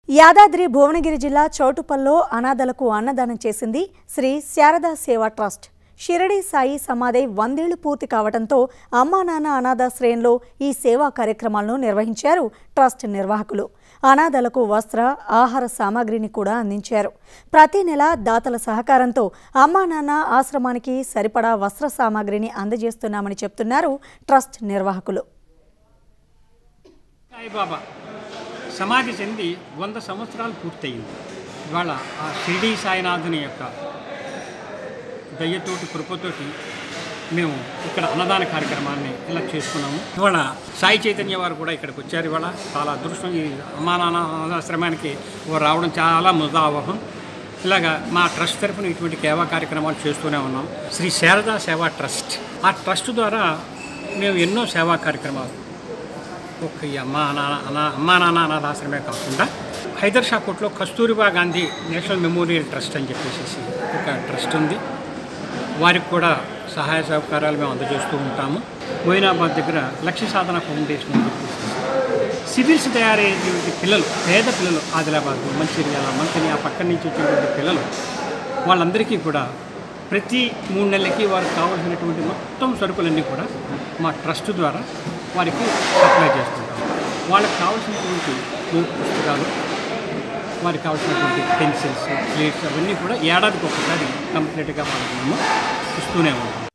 యాదాద్రి భువనగిరి జిల్లా చౌటుపల్లో అనాథలకు అన్నదానం చేసింది శ్రీ శారదా సేవా ట్రస్ట్ షిరడి సాయి సమాధి వందేళ్లు పూర్తి కావడంతో అమ్మా నాన్న అనాథాశ్రయంలో ఈ సేవా కార్యక్రమాలను నిర్వహించారు ట్రస్ట్ నిర్వాహకులు అనాథలకు వస్త్ర ఆహార సామాగ్రిని కూడా అందించారు ప్రతి నెల దాతల సహకారంతో అమ్మా నాన్న ఆశ్రమానికి సరిపడా వస్త్ర సామాగ్రిని అందజేస్తున్నామని చెప్తున్నారు ట్రస్ట్ నిర్వాహకులు సాయిబాబా సమాధి చెంది వంద సంవత్సరాలు పూర్తయింది ఇవాళ ఆ షిరిడి సాయినాథుని యొక్క దయ్యతోటి కృపతోటి మేము ఇక్కడ అన్నదాన కార్యక్రమాన్ని ఇలా చేసుకున్నాము ఇవాళ సాయి చైతన్య వారు కూడా ఇక్కడికి వచ్చారు ఇవాళ చాలా అదృష్టం ఈ అమ్మా నాన్న అనాథాశ్రమానికి వారు రావడం చాలా ముదావహం ఇలాగా మా ట్రస్ట్ తరఫున ఇటువంటి సేవా కార్యక్రమాలు చేస్తూనే ఉన్నాం శ్రీ శారదా సేవా ట్రస్ట్ ఆ ట్రస్ట్ ద్వారా మేము ఎన్నో సేవా కార్యక్రమాలు ఒక్క ఈ అమ్మా నాన్న అనా అమ్మా నాన్న అనాథాశ్రమే కాకుండా హైదర్ షా కోట్లో Kasturba Gandhi national memorial trust అని చెప్పేసి ఒక ట్రస్ట్ ఉంది వారికి కూడా సహాయ సహకారాలు మేము అందజేస్తూ ఉంటాము మొయినాబాద్ దగ్గర లక్ష్య సాధన ఫౌండేషన్ అని చెప్పేసి సివిల్స్ తయారయ్యేటువంటి పిల్లలు పేద పిల్లలు ఆదిలాబాద్ మంచిర్యాల మంతిని ఆ పక్కన నుంచి వచ్చేటువంటి పిల్లలు వాళ్ళందరికీ కూడా ప్రతి మూడు నెలలకి వారికి కావాల్సినటువంటి మొత్తం సరుకులన్నీ కూడా మా ట్రస్ట్ ద్వారా వారికి సప్లై చేస్తుంటాం వాళ్ళకి కావాల్సినటువంటి నోట్ పుస్తకాలు వారికి కావాల్సినటువంటి పెన్సిల్స్ ప్లేట్స్ అవన్నీ కూడా ఏడాదికి ఒకసారి కంప్లీట్గా వాళ్ళకి మేము ఇస్తూనే ఉంటాం